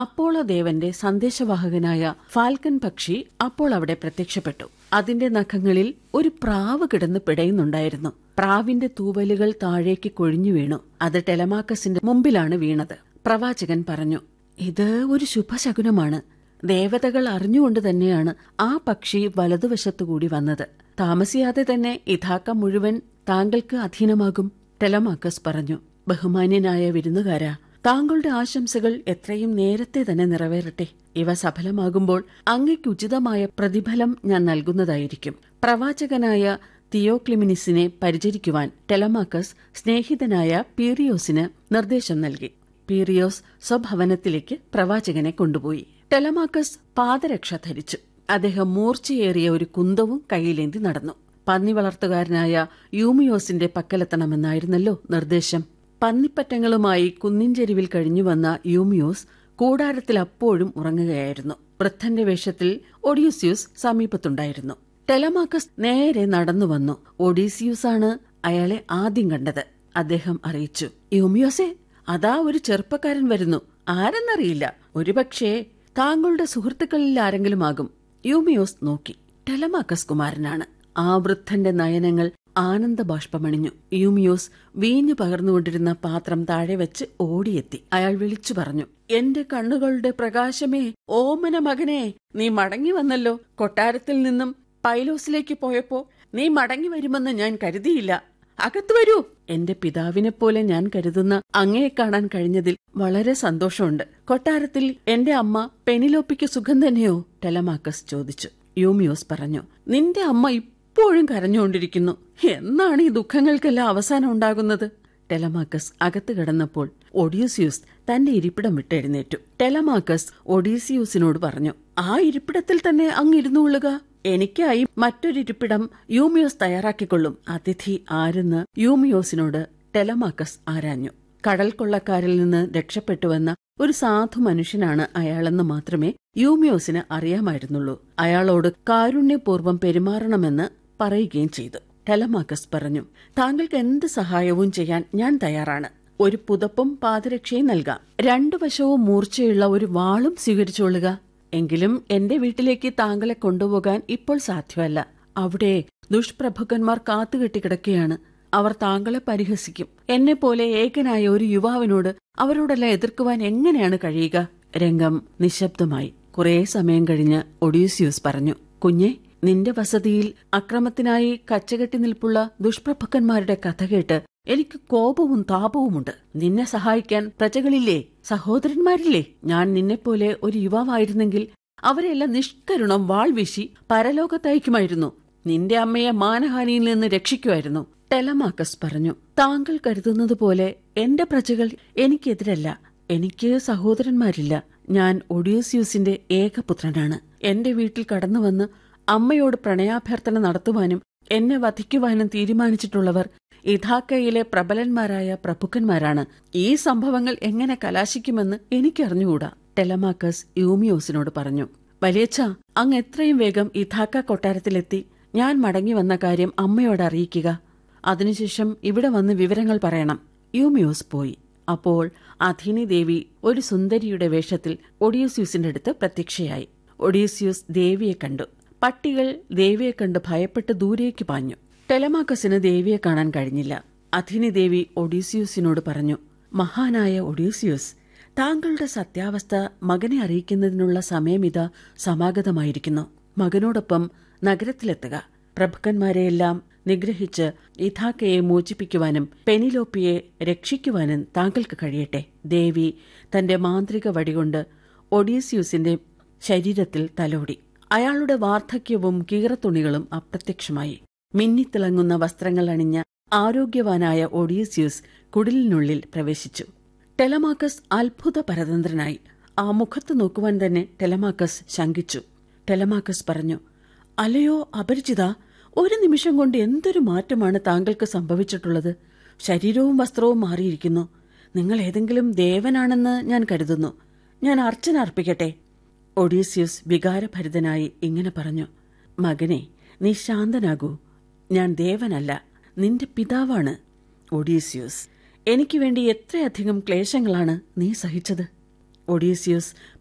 Apollo ദേവന്റെ സന്ദേശവാഹകനായ Falcon പക്ഷി അപ്പോൾ അവിടെ പ്രത്യക്ഷപ്പെട്ടു അതിന്റെ നഖങ്ങളിൽ ഒരു പ്രാവ് കിടന്ന് പിടയുന്നുണ്ടായിരുന്നു പ്രാവിന്റെ തൂവലുകൾ താഴേക്ക് കൊഴിഞ്ഞു വീണു അത് ടെലമാക്കസിന്റെ മുമ്പിലാണ് വീണത് പ്രവാചകൻ പറഞ്ഞു ഇത് ഒരു ശുഭശകുനമാണ് ദേവതകൾ അറിഞ്ഞുകൊണ്ട് തന്നെയാണ് ആ പക്ഷി വലതുവശത്തുകൂടി വന്നത് താമസിയാതെ തന്നെ ഇഥാക്ക മുഴുവൻ താങ്കൾക്ക് അധീനമാകും ടെലമാക്കസ് പറഞ്ഞു ബഹുമാന്യനായ വിരുന്നുകാരാ താങ്കളുടെ ആശംസകൾ എത്രയും നേരത്തെ തന്നെ നിറവേറട്ടെ ഇവ സഫലമാകുമ്പോൾ അങ്ങയ്ക്ക് ഉചിതമായ പ്രതിഫലം ഞാൻ നൽകുന്നതായിരിക്കും പ്രവാചകനായ തിയോക്ലിമിനിസിനെ പരിചരിക്കുവാൻ ടെലമാക്കസ് സ്നേഹിതനായ പീറിയോസിന് നിർദ്ദേശം നൽകി പീറിയോസ് സ്വഭവനത്തിലേക്ക് പ്രവാചകനെ കൊണ്ടുപോയി ടെലമാക്കസ് പാദരക്ഷ ധരിച്ചു അദ്ദേഹം മൂർച്ചയേറിയ ഒരു കുന്തവും കയ്യിലേന്തി നടന്നു പന്നി വളർത്തുകാരനായ യൂമിയോസിന്റെ പക്കലെത്തണമെന്നായിരുന്നല്ലോ നിർദ്ദേശം പന്നിപ്പറ്റങ്ങളുമായി കുന്നിൻചെരുവിൽ കഴിഞ്ഞുവന്ന യൂമിയോസ് കൂടാരത്തിൽ അപ്പോഴും ഉറങ്ങുകയായിരുന്നു വൃദ്ധന്റെ വേഷത്തിൽ ഒഡീസിയൂസ് സമീപത്തുണ്ടായിരുന്നു ടെലമാക്കസ് നേരെ നടന്നു വന്നു ഒഡീസിയൂസാണ് അയാളെ ആദ്യം കണ്ടത് അദ്ദേഹം അറിയിച്ചു യൂമിയോസെ അതാ ഒരു ചെറുപ്പക്കാരൻ വരുന്നു ആരെന്നറിയില്ല ഒരുപക്ഷേ താങ്കളുടെ സുഹൃത്തുക്കളിൽ ആരെങ്കിലും ആകും യൂമിയോസ് നോക്കി ടെലമാക്കസ് കുമാരനാണ് ആ വൃദ്ധന്റെ നയനങ്ങൾ ആനന്ദബാഷ്പമണിഞ്ഞു യൂമിയോസ് വീഞ്ഞു പകർന്നുകൊണ്ടിരുന്ന പാത്രം താഴെ വെച്ച് ഓടിയെത്തി അയാൾ വിളിച്ചു പറഞ്ഞു എന്റെ കണ്ണുകളുടെ പ്രകാശമേ ഓമന മകനെ നീ മടങ്ങി വന്നല്ലോ കൊട്ടാരത്തിൽ നിന്നും പൈലോസിലേക്ക് പോയപ്പോ നീ മടങ്ങി വരുമെന്ന് ഞാൻ കരുതിയില്ല അകത്ത് വരൂ എന്റെ പിതാവിനെ പോലെ ഞാൻ കരുതുന്ന അങ്ങയെ കാണാൻ കഴിഞ്ഞതിൽ വളരെ സന്തോഷമുണ്ട് കൊട്ടാരത്തിൽ എന്റെ അമ്മ പെനിലോപ്പിക്ക് സുഖം തന്നെയോ ടെലമാക്കസ് ചോദിച്ചു യൂമിയോസ് പറഞ്ഞു നിന്റെ അമ്മ ഇപ്പോഴും കരഞ്ഞുകൊണ്ടിരിക്കുന്നു എന്നാണ് ഈ ദുഃഖങ്ങൾക്കെല്ലാം അവസാനം ഉണ്ടാകുന്നത് ടെലമാക്കസ് അകത്ത് കിടന്നപ്പോൾ ഒഡീസിയൂസ് തന്റെ ഇരിപ്പിടം വിട്ടെഴുന്നേറ്റു ടെലമാക്കസ് ഒഡീസിയൂസിനോട് പറഞ്ഞു ആ ഇരിപ്പിടത്തിൽ തന്നെ അങ്ങ് ഇരുന്നുകൊള്ളുക എനിക്കായി മറ്റൊരിരിപ്പിടം യൂമിയോസ് തയ്യാറാക്കിക്കൊള്ളും അതിഥി ആരെന്ന് യൂമിയോസിനോട് ടെലമാക്കസ് ആരാഞ്ഞു കടൽ കൊള്ളക്കാരിൽ നിന്ന് രക്ഷപ്പെട്ടുവന്ന ഒരു സാധു മനുഷ്യനാണ് അയാളെന്ന് മാത്രമേ യൂമിയോസിന് അറിയാമായിരുന്നുള്ളൂ അയാളോട് കാരുണ്യപൂർവ്വം പെരുമാറണമെന്ന് പറയുകയും ചെയ്തു ടെലമാക്കസ് പറഞ്ഞു താങ്കൾക്ക് എന്ത് സഹായവും ചെയ്യാൻ ഞാൻ തയ്യാറാണ് ഒരു പുതപ്പും പാദരക്ഷയും നൽകാം രണ്ടു വശവും മൂർച്ചയുള്ള ഒരു വാളും സ്വീകരിച്ചുകൊള്ളുക എങ്കിലും എന്റെ വീട്ടിലേക്ക് താങ്കളെ കൊണ്ടുപോകാൻ ഇപ്പോൾ സാധ്യമല്ല അവിടെ ദുഷ്പ്രഭുക്കന്മാർ കാത്തുകെട്ടി കിടക്കുകയാണ് അവർ താങ്കളെ പരിഹസിക്കും എന്നെ പോലെ ഏകനായ ഒരു യുവാവിനോട് അവരോടെല്ലാം എതിർക്കുവാൻ എങ്ങനെയാണ് കഴിയുക രംഗം നിശബ്ദമായി കുറേ സമയം കഴിഞ്ഞ് ഒഡീസിയൂസ് പറഞ്ഞു കുഞ്ഞെ നിന്റെ വസതിയിൽ അക്രമത്തിനായി കച്ചകെട്ടി നിൽപ്പുള്ള ദുഷ്പ്രഭുക്കന്മാരുടെ കഥ കേട്ട് എനിക്ക് കോപവും താപവുമുണ്ട് നിന്നെ സഹായിക്കാൻ പ്രജകളില്ലേ സഹോദരന്മാരില്ലേ ഞാൻ നിന്നെപ്പോലെ ഒരു യുവാവായിരുന്നെങ്കിൽ അവരെല്ലാം നിഷ്കരുണം വാൾ വീശി പരലോകത്തയക്കുമായിരുന്നു നിന്റെ അമ്മയെ മാനഹാനിയിൽ നിന്ന് രക്ഷിക്കുമായിരുന്നു ടെലമാക്കസ് പറഞ്ഞു താങ്കൾ കരുതുന്നത് പോലെ എന്റെ പ്രജകൾ എനിക്കെതിരല്ല എനിക്ക് സഹോദരന്മാരില്ല ഞാൻ ഒഡീസിയൂസിന്റെ ഏകപുത്രനാണ് എന്റെ വീട്ടിൽ കടന്നുവന്ന് അമ്മയോട് പ്രണയാഭ്യർത്ഥന നടത്തുവാനും എന്നെ വധിക്കുവാനും തീരുമാനിച്ചിട്ടുള്ളവർ ഇഥാക്കയിലെ പ്രബലന്മാരായ പ്രഭുക്കന്മാരാണ് ഈ സംഭവങ്ങൾ എങ്ങനെ കലാശിക്കുമെന്ന് എനിക്കറിഞ്ഞുകൂടാ ടെലമാക്കസ് യൂമിയോസിനോട് പറഞ്ഞു വലിയച്ഛ അങ്ങ് എത്രയും വേഗം ഇഥാക്ക കൊട്ടാരത്തിലെത്തി ഞാൻ മടങ്ങി വന്ന കാര്യം അമ്മയോട് അറിയിക്കുക അതിനുശേഷം ഇവിടെ വന്ന് വിവരങ്ങൾ പറയണം യൂമിയോസ് പോയി അപ്പോൾ അഥീനി ദേവി ഒരു സുന്ദരിയുടെ വേഷത്തിൽ ഒഡീസ്യൂസിന്റെ അടുത്ത് പ്രത്യക്ഷയായി ഒഡീസ്യൂസ് ദേവിയെ കണ്ടു പട്ടികൾ ദേവിയെ കണ്ട് ഭയപ്പെട്ട് ദൂരേക്ക് പാഞ്ഞു ടെലമാക്കസിന് ദേവിയെ കാണാൻ കഴിഞ്ഞില്ല അഥിനി ദേവി ഒഡീസിയൂസിനോട് പറഞ്ഞു മഹാനായ ഒഡീസിയൂസ് താങ്കളുടെ സത്യാവസ്ഥ മകനെ അറിയിക്കുന്നതിനുള്ള സമയമിതാ സമാഗതമായിരിക്കുന്നു മകനോടൊപ്പം നഗരത്തിലെത്തുക പ്രഭുക്കന്മാരെയെല്ലാം നിഗ്രഹിച്ച് ഇഥാക്കയെ മോചിപ്പിക്കുവാനും പെനിലോപ്പിയെ രക്ഷിക്കുവാനും താങ്കൾക്ക് കഴിയട്ടെ ദേവി തന്റെ മാന്ത്രിക വടികൊണ്ട് ഒഡീസിയൂസിന്റെ ശരീരത്തിൽ തലോടി അയാളുടെ വാർദ്ധക്യവും കീറത്തുണികളും അപ്രത്യക്ഷമായി മിന്നിത്തിളങ്ങുന്ന വസ്ത്രങ്ങൾ അണിഞ്ഞ ആരോഗ്യവാനായ ഒഡീസിയൂസ് കുടിലിനുള്ളിൽ പ്രവേശിച്ചു ടെലമാക്കസ് അത്ഭുത പരതന്ത്രനായി ആ മുഖത്ത് നോക്കുവാൻ തന്നെ ടെലമാക്കസ് ശങ്കിച്ചു ടെലമാക്കസ് പറഞ്ഞു അലയോ അപരിചിത ഒരു നിമിഷം കൊണ്ട് എന്തൊരു മാറ്റമാണ് താങ്കൾക്ക് സംഭവിച്ചിട്ടുള്ളത് ശരീരവും വസ്ത്രവും മാറിയിരിക്കുന്നു നിങ്ങൾ ഏതെങ്കിലും ദേവനാണെന്ന് ഞാൻ കരുതുന്നു ഞാൻ അർച്ചന അർപ്പിക്കട്ടെ ഒഡീസ്യൂസ് വികാരഭരിതനായി ഇങ്ങനെ പറഞ്ഞു മകനെ നീ ശാന്തനാകൂ ഞാൻ ദേവനല്ല നിന്റെ പിതാവാണ് ഒഡീസ്യൂസ് എനിക്ക് വേണ്ടി എത്രയധികം ക്ലേശങ്ങളാണ് നീ സഹിച്ചത് ഒഡീസിയസ്